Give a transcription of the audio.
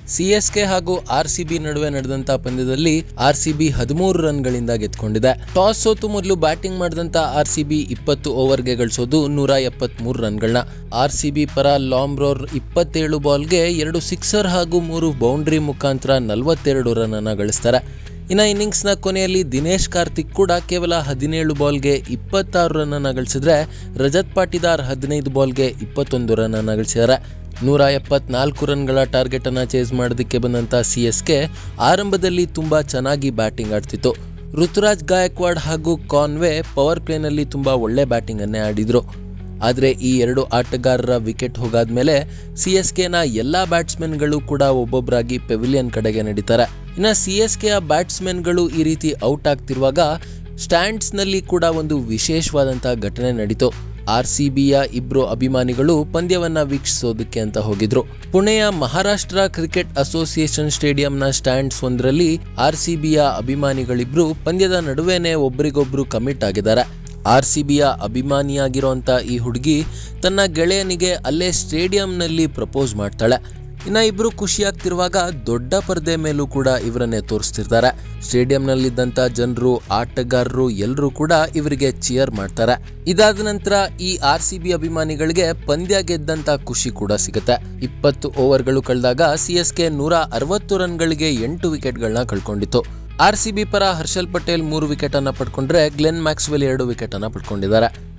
CSK ಹಾಗೂ RCB ನಡುವೆ ನಡೆದಂತ ಪಂದ್ಯದಲ್ಲಿ ಆರ್ಸಿಬಿ ಹದಿಮೂರು ರನ್ಗಳಿಂದ ಗೆದ್ಕೊಂಡಿದೆ ಟಾಸ್ ಸೋತು ಮೊದಲು ಬ್ಯಾಟಿಂಗ್ ಮಾಡಿದಂತ ಆರ್ಸಿಬಿ ಇಪ್ಪತ್ತು ಓವರ್ಗೆ ಗಳಿಸೋದು ನೂರ ಎಪ್ಪತ್ಮೂರು ರನ್ಗಳನ್ನ ಆರ್ಸಿಬಿ ಪರ ಲಾಂಬ್ರೋರ್ ಇಪ್ಪತ್ತೇಳು ಬಾಲ್ಗೆ ಎರಡು ಸಿಕ್ಸರ್ ಹಾಗೂ ಮೂರು ಬೌಂಡ್ರಿ ಮುಖಾಂತರ ನಲವತ್ತೆರಡು ರನ್ ಅನ್ನ ಗಳಿಸ್ತಾರೆ ಇನ್ನು ಇನ್ನಿಂಗ್ಸ್ನ ಕೊನೆಯಲ್ಲಿ ದಿನೇಶ್ ಕಾರ್ತಿಕ್ ಕೂಡ ಕೇವಲ ಹದಿನೇಳು ಬಾಲ್ಗೆ ಇಪ್ಪತ್ತಾರು ರನ್ ಅನ್ನ ಗಳಿಸಿದ್ರೆ ರಜತ್ ಪಾಟಿದಾರ್ ಹದಿನೈದು ಬಾಲ್ಗೆ ಇಪ್ಪತ್ತೊಂದು ರನ್ ಅನ್ನ ಗಳಿಸಿದ್ದಾರೆ ನೂರ ಎಪ್ಪತ್ನಾಲ್ಕು ರನ್ಗಳ ಟಾರ್ಗೆಟ್ ಅನ್ನ ಚೇಸ್ ಮಾಡೋದಕ್ಕೆ ಬಂದಂತ ಸಿ ಎಸ್ ಕೆ ಆರಂಭದಲ್ಲಿ ತುಂಬಾ ಚೆನ್ನಾಗಿ ಬ್ಯಾಟಿಂಗ್ ಆಡ್ತಿತ್ತು ಋತುರಾಜ್ ಗಾಯಕ್ವಾಡ್ ಹಾಗೂ ಕಾನ್ವೆ ಪವರ್ ಪ್ಲೇನಲ್ಲಿ ತುಂಬಾ ಒಳ್ಳೆ ಬ್ಯಾಟಿಂಗ್ ಅನ್ನೇ ಆಡಿದ್ರು ಆದರೆ ಈ ಎರಡು ಆಟಗಾರರ ವಿಕೆಟ್ ಹೋಗಾದ್ಮೇಲೆ ಸಿ ಎಸ್ ಕೆನ ಎಲ್ಲ ಬ್ಯಾಟ್ಸ್ಮನ್ಗಳು ಕೂಡ ಒಬ್ಬೊಬ್ಬರಾಗಿ ಪೆವಿಲಿಯನ್ ಕಡೆಗೆ ನಡೀತಾರೆ ಇನ್ನು ಸಿ ಎಸ್ ಕೆಯ ಬ್ಯಾಟ್ಸ್ಮನ್ಗಳು ಈ ರೀತಿ ಔಟ್ ಆಗ್ತಿರುವಾಗ ಸ್ಟ್ಯಾಂಡ್ಸ್ನಲ್ಲಿ ಕೂಡ ಒಂದು ವಿಶೇಷವಾದಂಥ ಘಟನೆ ನಡೀತು ಆರ್ ಸಿ ಬಿಯ ಇಬ್ರು ಅಭಿಮಾನಿಗಳು ಪಂದ್ಯವನ್ನ ವೀಕ್ಷಿಸೋದಕ್ಕೆ ಅಂತ ಹೋಗಿದ್ರು ಪುಣೆಯ ಮಹಾರಾಷ್ಟ್ರ ಕ್ರಿಕೆಟ್ ಅಸೋಸಿಯೇಷನ್ ಸ್ಟೇಡಿಯಂನ ಸ್ಟ್ಯಾಂಡ್ಸ್ ಒಂದರಲ್ಲಿ ಆರ್ ಸಿ ಬಿಯ ಅಭಿಮಾನಿಗಳಿಬ್ರು ಪಂದ್ಯದ ನಡುವೆನೆ ಒಬ್ರಿಗೊಬ್ರು ಕಮಿಟ್ ಆಗಿದ್ದಾರೆ ಆರ್ ಸಿ ಬಿಯ ಅಭಿಮಾನಿಯಾಗಿರೋಂಥ ಈ ಹುಡುಗಿ ತನ್ನ ಗೆಳೆಯನಿಗೆ ಅಲ್ಲೇ ಸ್ಟೇಡಿಯಂನಲ್ಲಿ ಪ್ರಪೋಸ್ ಮಾಡ್ತಾಳೆ ಇನ್ನ ಇಬ್ರು ಖುಷಿಯಾಗ್ತಿರುವಾಗ ದೊಡ್ಡ ಪರದೆ ಮೇಲೂ ಕೂಡ ಇವರನ್ನೇ ತೋರಿಸ್ತಿರ್ತಾರೆ ಸ್ಟೇಡಿಯಂನಲ್ಲಿದ್ದಂಥ ಜನರು ಆಟಗಾರರು ಎಲ್ಲರೂ ಕೂಡ ಇವರಿಗೆ ಚಿಯರ್ ಮಾಡ್ತಾರೆ ಇದಾದ ನಂತರ ಈ ಆರ್ ಸಿ ಬಿ ಅಭಿಮಾನಿಗಳಿಗೆ ಪಂದ್ಯ ಗೆದ್ದಂತ ಖುಷಿ ಕೂಡ ಸಿಗುತ್ತೆ ಇಪ್ಪತ್ತು ಓವರ್ಗಳು ಕಳೆದಾಗ ಸಿ ಎಸ್ ಕೆ ನೂರ ಅರವತ್ತು ರನ್ಗಳಿಗೆ ಎಂಟು ವಿಕೆಟ್ಗಳನ್ನ ಕಳ್ಕೊಂಡಿತ್ತು ಆರ್ ಸಿ ಬಿ ಪರ ಹರ್ಷಲ್ ಪಟೇಲ್ ಮೂರು ವಿಕೆಟ್ ಅನ್ನ ಪಡ್ಕೊಂಡ್ರೆ ಗ್ಲೆನ್ ಮ್ಯಾಕ್ಸ್ವೆಲ್ ಎರಡು ವಿಕೆಟ್ ಅನ್ನ ಪಡ್ಕೊಂಡಿದ್ದಾರೆ